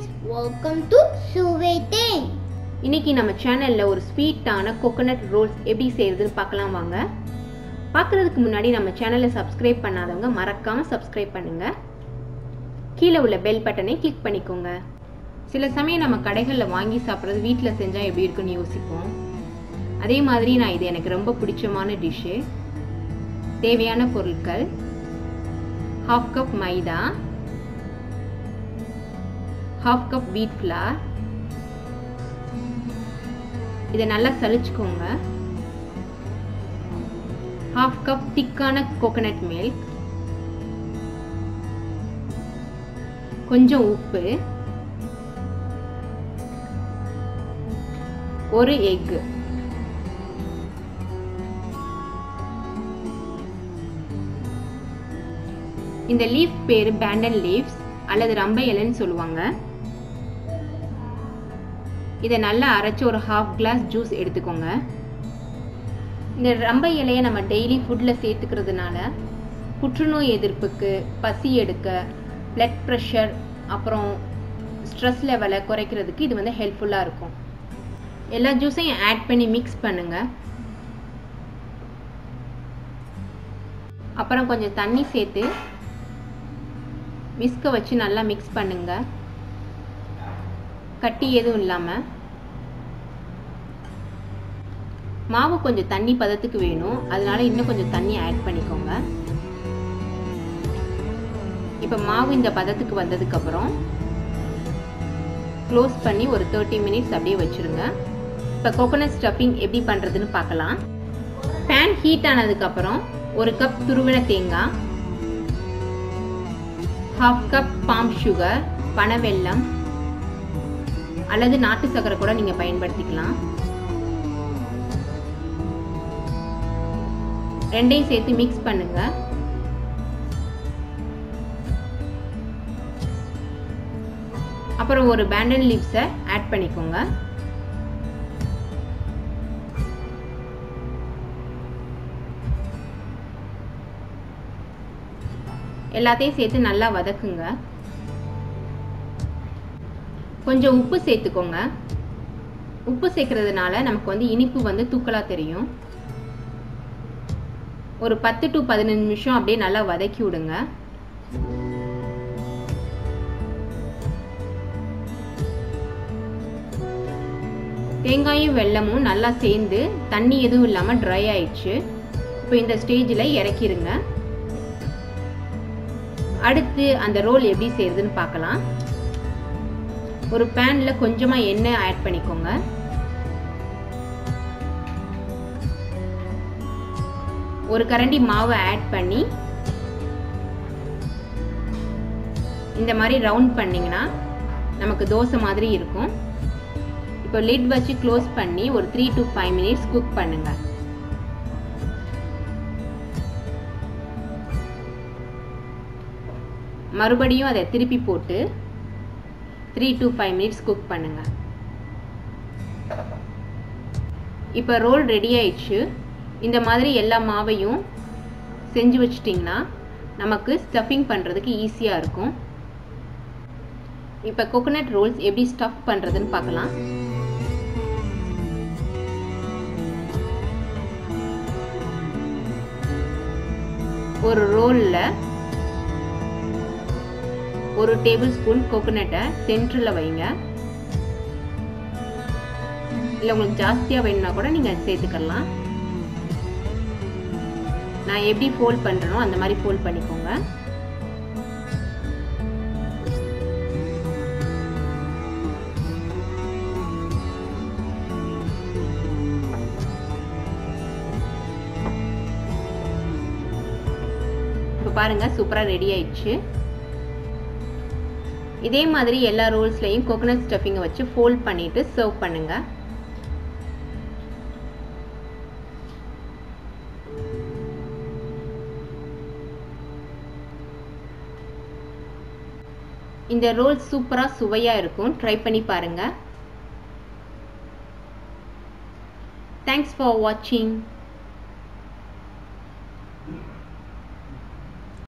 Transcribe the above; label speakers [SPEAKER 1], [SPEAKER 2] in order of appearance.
[SPEAKER 1] friends welcome to சுவேதேன்
[SPEAKER 2] இன்னைக்கு நம்ம சேனலில் ஒரு ஸ்வீட்டான கோகோனட் ரோல்ஸ் எப்படி செய்யறதுன்னு பார்க்கலாம் வாங்க பார்க்குறதுக்கு முன்னாடி நம்ம சேனலை சப்ஸ்கிரைப் பண்ணாதவங்க மறக்காமல் சப்ஸ்கிரைப் பண்ணுங்க கீழே உள்ள பெல் பட்டனை கிளிக் பண்ணிக்கோங்க சில சமயம் நம்ம கடைகளில் வாங்கி சாப்பிட்றது வீட்டில் செஞ்சால் எப்படி இருக்குன்னு யோசிப்போம் அதே மாதிரி நான் இது எனக்கு ரொம்ப பிடிச்சமான டிஷ்ஷு தேவையான பொருட்கள் half cup maida half cup wheat flour இதை நல்லா சலிச்சுக்கோங்க ஹாஃப் கப் திக்கான கோகனட் மில்க் கொஞ்சம் உப்பு ஒரு எக் இந்த லீஃப் பேர் பேண்டன் லீவ்ஸ் அல்லது ரம்ப இலைன்னு சொல்லுவாங்க இதை நல்லா அரைச்சி ஒரு ஹாஃப் கிளாஸ் ஜூஸ் எடுத்துக்கோங்க இந்த ரம்ப இலையை நம்ம டெய்லி ஃபுட்டில் சேர்த்துக்கிறதுனால புற்றுநோய் எதிர்ப்புக்கு பசி எடுக்க பிளட் ப்ரெஷர் அப்புறம் ஸ்ட்ரெஸ் லெவலை குறைக்கிறதுக்கு இது வந்து ஹெல்ப்ஃபுல்லாக இருக்கும் எல்லா ஜூஸையும் ஆட் பண்ணி மிக்ஸ் பண்ணுங்க அப்புறம் கொஞ்சம் தண்ணி சேர்த்து விஸ்கை வச்சு நல்லா மிக்ஸ் பண்ணுங்க கட்டி எதுவும் இல்லாமல் மாவு கொஞ்சம் தண்ணி பதத்துக்கு வேணும் அதனால இன்னும் கொஞ்சம் தண்ணி ஆட் பண்ணிக்கோங்க இப்போ மாவு இந்த பதத்துக்கு வந்ததுக்கப்புறம் க்ளோஸ் பண்ணி ஒரு தேர்ட்டி மினிட்ஸ் அப்படியே வச்சுருங்க இப்போ கோகோனட் ஸ்டஃபிங் எப்படி பண்ணுறதுன்னு பார்க்கலாம் பேன் ஹீட் ஆனதுக்கப்புறம் ஒரு கப் துருவின தேங்காய் ஹாஃப் கப் பாம் சுகர் பனவெல்லம் அல்லது நாட்டு சக்கரை கூட நீங்கள் பயன்படுத்திக்கலாம் ரெண்டையும் சேர்த்து மிக்ஸ் பண்ணுங்க அப்புறம் ஒரு பேண்டன் லீவ்ஸை ஆட் பண்ணிக்கோங்க எல்லாத்தையும் சேர்த்து நல்லா வதக்குங்க கொஞ்சம் உப்பு சேர்த்துக்கோங்க உப்பு சேர்க்கறதுனால நமக்கு வந்து இனிப்பு வந்து தூக்கலாக தெரியும் ஒரு பத்து டு பதினஞ்சு நிமிஷம் அப்படியே நல்லா வதக்கி விடுங்க தேங்காயும் வெல்லமும் நல்லா சேர்ந்து தண்ணி எதுவும் இல்லாமல் ட்ரை ஆயிடுச்சு இப்போ இந்த ஸ்டேஜில் இறக்கிருங்க அடுத்து அந்த ரோல் எப்படி செய்யறதுன்னு பார்க்கலாம் ஒரு பேனில் கொஞ்சமாக எண்ணெய் ஆட் பண்ணிக்கோங்க ஒரு கரண்டி மாவை ஆட் பண்ணி இந்த மாதிரி ரவுண்ட் பண்ணிங்கன்னா நமக்கு தோசை மாதிரி இருக்கும் இப்போ லிட் வச்சு க்ளோஸ் பண்ணி ஒரு three to five minutes cook பண்ணுங்க மறுபடியும் அதை திருப்பி போட்டு three to five minutes cook பண்ணுங்க இப்போ ரோல் ரெடி ஆயிடுச்சு இந்த மாதிரி எல்லா மாவையும் செஞ்சு வச்சிட்டிங்கன்னா நமக்கு ஸ்டஃபிங் பண்ணுறதுக்கு ஈஸியாக இருக்கும் இப்போ கோகோனட் ரோல்ஸ் எப்படி ஸ்டஃப் பண்ணுறதுன்னு பார்க்கலாம் ஒரு ரோலில் ஒரு டேபிள் ஸ்பூன் கோகோனட்டை சென்டரில் வைங்க இல்லை உங்களுக்கு ஜாஸ்தியாக வேணும்னா கூட நீங்கள் சேர்த்துக்கலாம் நான் எப்படி ஃபோல்ட் பண்ணுறனோ அந்த மாதிரி ஃபோல்ட் பண்ணிக்கோங்க இப்போ பாருங்கள் சூப்பராக ரெடி ஆயிடுச்சு இதே மாதிரி எல்லா ரோல்ஸ்லையும் கோகோனட் ஸ்டஃபிங்கை வச்சு ஃபோல்ட் பண்ணிவிட்டு சர்வ் பண்ணுங்கள் இந்த ரோல் சூப்பராக சுவையாக இருக்கும் ட்ரை பண்ணி பாருங்கள் தேங்க்ஸ் ஃபார் வாட்சிங்